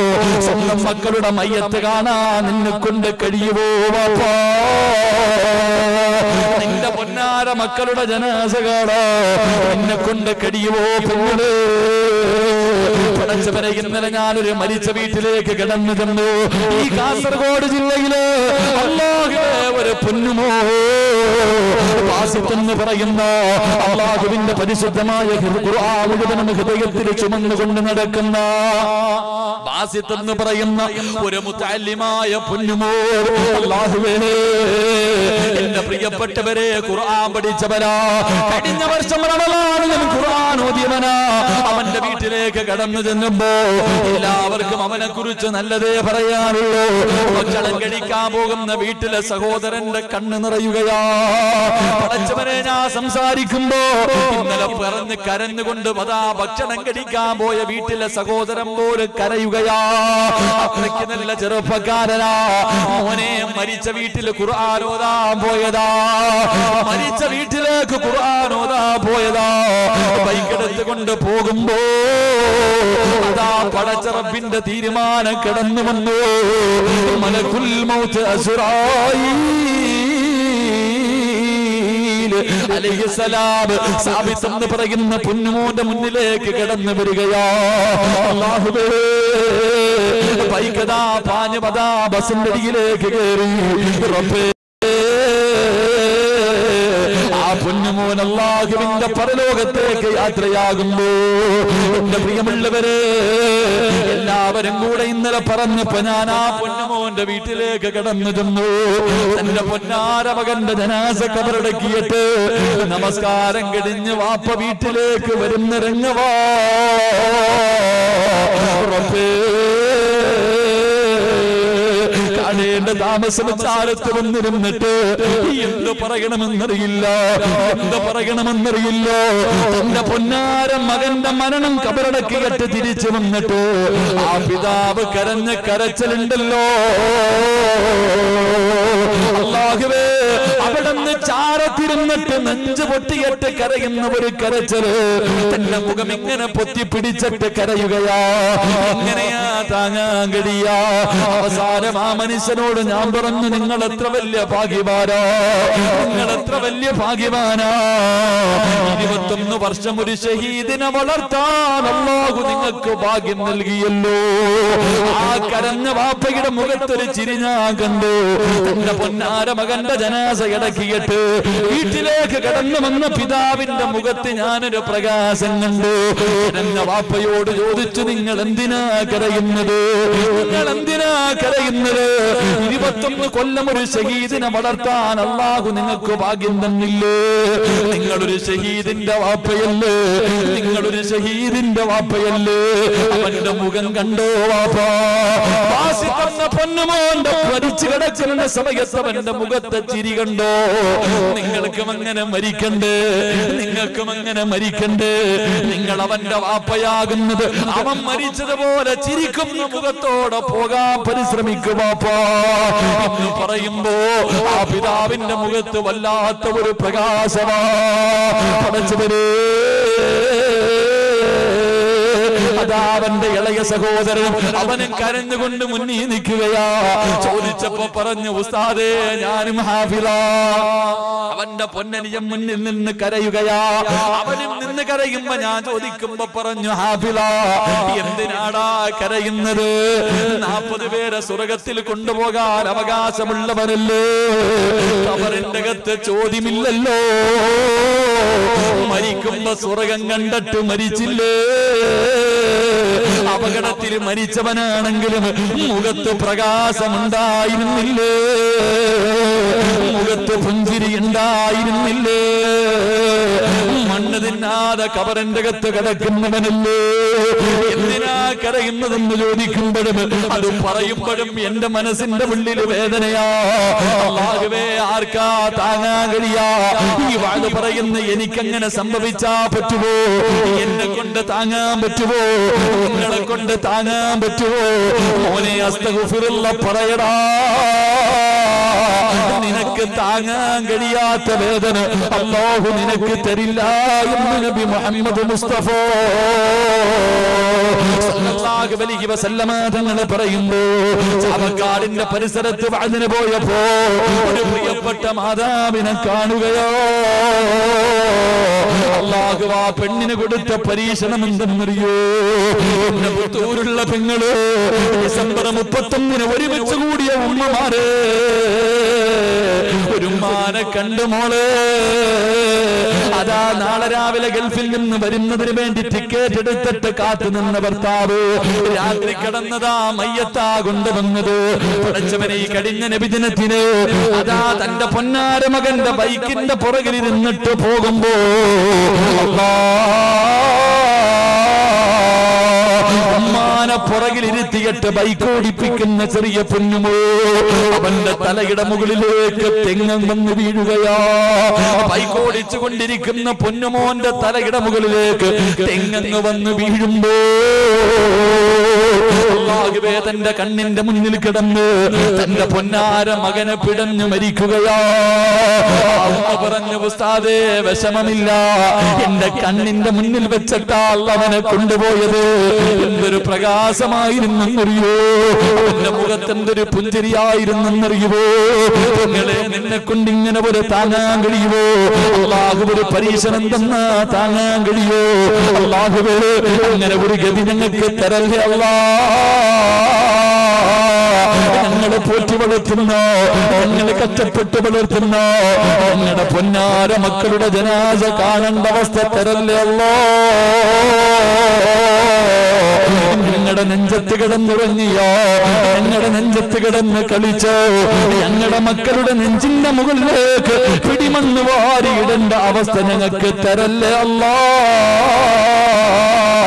സ്വന്തം മക്കളുടെ മയ്യത്ത് കാണാൻ നിന്നെ കൊണ്ട് കഴിയുമോ വാപ്പാ നിന്റെ പൊന്നാര മക്കളുടെ ജനാസ കാണാ നിന്നെ കൊണ്ട് കഴിയുമോ പെങ്ങള് പടച്ചവരെ ഇന്നലെ ഞാനൊരു മരിച്ച വീട്ടിലേക്ക് കിടന്നു ചെന്നു ഈ കാസർഗോഡ് ജില്ലയില് അല്ലാഹുവേ ഒരു പൊന്നുമോ വാസിത്തെന്ന് പറയുന്ന അള്ളാഹുവിന്റെ പരിശുദ്ധമായ ഖുർആൻ മുഴുവനും ഹൃദയത്തിൽ ചുമന്നുകൊണ്ട് നടക്കുന്ന വാസിത്തെന്ന് പറയുന്ന ഒരു മുത്താലിമായ പൊന്നുമോ അള്ളാഹുവേ എന്റെ പ്രിയപ്പെട്ടവരെ ഖുർആൻ പഠിച്ചവരാ കഴിഞ്ഞ വർഷം റമളാനിലും ഖുർആൻ ഓതിയവനാ അവന്റെ വീട്ടിലേക്ക് കടന്നു ചെല്ലുമ്പോ എല്ലാവർക്കും അവനെ കുറിച്ച് നല്ലതേ പറയാനുള്ളൂ ഭക്ഷണം കഴിക്കാൻ പോകുന്ന വീട്ടിലെ സഹോദരന്റെ കണ്ണ് നിറയുകയാ പടച്ചവനെ ഞാൻ സംസാരിക്കുമ്പോ ഇന്നലെ പറഞ്ഞ് കരഞ്ഞുകൊണ്ട് അതാ ഭക്ഷണം കഴിക്കാൻ പോയ വീട്ടിലെ സഹോദരൻ പോലും കരയുകയാ അത്രയ്ക്ക് നല്ല ചെറുപ്പക്കാരനാ മോനെ മരിച്ച വീട്ടിൽ ഖുർആൻ ഓതാൻ പോയതാ മരിച്ച വീട്ടിലേക്ക് ഖുർആൻ ഓതാൻ പോയതാ ബൈക്കെടുത്ത് കൊണ്ട് പോകുമ്പോ അതാ പടച്ചറപ്പിന്റെ തീരുമാനം കിടന്നു വന്നു മലക്കുൽ മൗത്ത് അസുറായി അലൈഹിസ്സലാം സാബിത്ത് എന്ന് പറയുന്ന പൊന്നുമോന്റെ മുന്നിലേക്ക് കടന്നു വരികയാ അല്ലാഹുവേ ബൈക്കതാ പാഞ്ഞു പതാ ബസിന്റെ അടിയിലേക്ക് കയറി റബ്ബേ ആ പൊന്നുമോൻ അള്ളാഹുവിന്റെ പരലോകത്തേക്ക് യാത്രയാകുമ്പോ എന്റെ പ്രിയമുള്ളവര് എല്ലാവരും കൂടെ ഇന്നലെ പറഞ്ഞപ്പോ ഞാൻ ആ പൊന്നുമോന്റെ വീട്ടിലേക്ക് കടന്നു ചെന്നു എന്റെ പൊന്നാര മകന്റെ ജനാസ കബറടക്കിയിട്ട് നമസ്കാരം കഴിഞ്ഞ് വാപ്പ വീട്ടിലേക്ക് വരുന്ന രംഗവാ കാണേണ്ട താമസം ചാലത്ത് വന്നിരുന്നിട്ട് എന്ത് പറയണമെന്നറിയില്ല എന്ത് പറയണമെന്നറിയില്ല തന്റെ പൊന്നാര മകന്റെ മരണം കബറടക്കിയിട്ട് തിരിച്ചു വന്നിട്ട് ആ പിതാവ് കരഞ്ഞ കരച്ചലുണ്ടല്ലോ അള്ളാഹുവേ അവിടെ നിന്ന് ചാരത്തിരുന്നിട്ട് നെഞ്ച് പൊട്ടിയിട്ട് കരയുന്ന ഒരു കരച്ചല് തന്റെ മുഖം ഇങ്ങനെ പൊത്തി പിടിച്ചിട്ട് കരയുകയാ എങ്ങനെയാ താങ്ങാൻ കഴിയാ അവസാനം ആ മനുഷ്യനോട് ഞാൻ പറഞ്ഞു നിങ്ങൾ എത്ര വലിയ ഭാഗ്യവാനാ നിങ്ങൾ എത്ര വലിയ ഭാഗ്യവാനാ ഇരുപത്തൊന്ന് വർഷം ഒരു ഷഹീദിനെ വളർത്താൻ അള്ളാഹു നിങ്ങൾക്ക് ഭാഗ്യം നൽകിയല്ലോ ആ കരഞ്ഞ വാപ്പയുടെ മുഖത്തൊരു ചിരി ഞാൻ കണ്ടു തന്റെ പൊന്നാര മകന്റെ ജനാസ ഇടക്കിയിട്ട് വീട്ടിലേക്ക് കടന്നു വന്ന പിതാവിന്റെ മുഖത്ത് ഞാനൊരു പ്രകാശം കണ്ടു കരഞ്ഞ വാപ്പയോട് ചോദിച്ചു നിങ്ങൾ എന്തിനാ കരയുന്നത് നിങ്ങൾ എന്തിനാ കരയുന്നത് ഇരുപത്തൊന്ന് കൊല്ലം ഒരു ഷഹീദിനെ വളർത്താൻ അള്ളാഹു നിങ്ങൾക്ക് ഭാഗ്യം തന്നില്ലേ നിങ്ങളൊരു ഷഹീദിന്റെ വാപ്പയല്ലേ നിങ്ങളൊരു ഷഹീദിന്റെ വാപ്പയല്ലേ അവന്റെ മുഖം കണ്ടോ വാപ്പാ വാസി തന്ന പൊന്നുമോന്റെ മരിച്ചു കിടക്കുന്ന സമയത്ത് അവന്റെ മുഖത്തെ ചിരി കണ്ടോ നിങ്ങൾക്കും അങ്ങനെ മരിക്കണ്ടേ നിങ്ങൾക്കും അങ്ങനെ മരിക്കണ്ടേ നിങ്ങൾ അവന്റെ വാപ്പയാകുന്നത് അവൻ മരിച്ചതുപോലെ ചിരിക്കുന്ന മുഖത്തോടെ പോകാൻ പരിശ്രമിക്കും വാപ്പാ എന്ന് പറയുമ്പോ ആ പിതാവിന്റെ മുഖത്ത് വല്ലാത്ത ഒരു പ്രകാശമാ പടച്ചവരേ അതാ അവന്റെ ഇളയ സഹോദരൻ അവനും കരഞ്ഞുകൊണ്ട് മുന്നിൽ നിൽക്കുകയാ ചോദിച്ചപ്പോ പറഞ്ഞു ഉസ്താദേ ഞാനും ഹാഫില അവന്റെ പൊന്നനിയം മുന്നിൽ നിന്ന് കരയുകയാ അവനും നിന്ന് കരയുമ്പോ ഞാൻ ചോദിക്കുമ്പോ പറഞ്ഞു ഹാഫില എന്തിനാടാ കരയുന്നത് നാൽപ്പത് പേരെ സ്വർഗത്തിൽ കൊണ്ടുപോകാൻ അവകാശമുള്ളവനല്ലേ അവരുടെ അകത്ത് ചോദ്യമില്ലല്ലോ മരിക്കുമ്പോ സ്വർഗം കണ്ടിട്ട് മരിച്ചില്ലേ അപകടത്തിൽ മരിച്ചവനാണെങ്കിലും മുഖത്ത് പ്രകാശമുണ്ടായിരുന്നില്ലേ മുഖത്ത് പുഞ്ചിരി ഉണ്ടായിരുന്നില്ലേ മണ്ണ് തിന്നാതെ കബറിന്റെ അകത്ത് കിടക്കുന്നവനല്ലേ എന്തിനാ കരയുന്നതെന്ന് ചോദിക്കുമ്പോഴും അത് പറയുമ്പോഴും എന്റെ മനസ്സിന്റെ ഉള്ളിൽ വേദനയാ അല്ലാഹുവേ ആർക്കാ താങ്ങാൻ കഴിയാ ഈ വാഴ പറയുന്ന എനിക്കങ്ങനെ സംഭവിച്ചാ പറ്റുമോ എന്നെ കൊണ്ട് താങ്ങാൻ പറ്റുമോ നിങ്ങളെ കൊണ്ട് താങ്ങാൻ പറ്റുമോ മോനെ അസ്തഗുഫിറുള്ള പറയടാ നിനക്ക് നിനക്ക് താങ്ങാൻ കഴിയാത്ത വേദന അള്ളാഹു നിനക്ക് തരില്ല എന്ന് നബി മുഹമ്മദ് മുസ്തഫ സല്ലല്ലാഹു അലൈഹി വസല്ലമ തങ്ങൾ പറയുന്നു ചാവക്കാടിന്റെ പരിസരത്ത് വാതിന് പോയപ്പോ ഒരു പ്രിയപ്പെട്ട മാതാവിനെ കാണുകയോ അള്ളാഹു ആ പെണ്ണിന് കൊടുത്ത പരീക്ഷണം എന്തെന്നറിയോ എന്റെ പുത്തൂരുള്ള പെങ്ങള് ഡിസംബർ മുപ്പത്തൊന്നിന് ഒരുമിച്ച് കൂടിയ ഉമ്മമാര് ഒരു ഉമ്മാനെ കണ്ടു മോള് അതാ നാളെ രാവിലെ ഗൾഫിൽ നിന്ന് വരുന്നതിന് വേണ്ടി ടിക്കറ്റ് എടുത്തിട്ട് കാത്തു നിന്ന ഭർത്താവ് രാത്രി കിടന്നതാ മയ്യത്താ കൊണ്ടുവന്നത് പടച്ചവനെ ഈ കഴിഞ്ഞ നബിദിനത്തിന് അതാ തന്റെ പൊന്നാര മകന്റെ ബൈക്കിന്റെ പുറകിൽ ഇരുന്നിട്ട് പോകുമ്പോ അമ്മാനെ പുറകിൽ ഇരുത്തിയിട്ട് ബൈക്ക് ഓടിപ്പിക്കുന്ന ചെറിയ പൊന്നുമോ അവന്റെ തലയുടെ മുകളിലേക്ക് തെങ്ങം വന്ന് വീഴുകയാ ബൈക്ക് ഓടിച്ചു കൊണ്ടിരിക്കുന്ന പൊന്നുമോന്റെ തലയുടെ മുകളിലേക്ക് തെങ്ങങ്ങ് വന്ന് വീഴുമ്പോ അല്ലാഹുവേ തന്റെ കണ്ണിന്റെ മുന്നിൽ കിടന്ന് തന്റെ പൊന്നാര മകനെ പിടഞ്ഞു മരിക്കുകയാ അമ്മ പറഞ്ഞു ഉസ്താദേ വിഷമമില്ല എന്റെ കണ്ണിന്റെ മുന്നിൽ വെച്ചിട്ടാ അവനെ കൊണ്ടുപോയത് എന്തൊരു പ്രകാശമായിരുന്നെന്നറിയോ എന്റെ മുഖത്ത് എന്തൊരു പുഞ്ചിരിയായിരുന്നെന്നറിയുവോ നിങ്ങളെ നിന്നെ കൊണ്ട് ഇങ്ങനെ ഒരു താങ്ങാൻ കഴിയുമോ അള്ളാഹു ഒരു പരീക്ഷണം തന്നാ താങ്ങാൻ കഴിയോ അള്ളാഹുവേ അങ്ങനെ ഒരു ഗതി ഞങ്ങൾക്ക് തരല്ലേ അല്ലാ ഞങ്ങളെ പോറ്റി വളർത്തുന്നോ ഞങ്ങളെ കഷ്ടപ്പെട്ട് വളർത്തുന്നോ ഞങ്ങളുടെ പൊന്നാര മക്കളുടെ ജനാസ കാണേണ്ട അവസ്ഥ തരല്ലേ അല്ലോ ഞങ്ങളുടെ നെഞ്ചത്ത് കിടന്നുറങ്ങിയോ ഞങ്ങളുടെ നെഞ്ചത്ത് കിടന്ന് കളിച്ചോ ഞങ്ങളുടെ മക്കളുടെ നെഞ്ചിന്റെ മുകളിലേക്ക് പിടിമണ്ണ് വാരിയിടേണ്ട അവസ്ഥ ഞങ്ങൾക്ക് തരല്ലേ അല്ലോ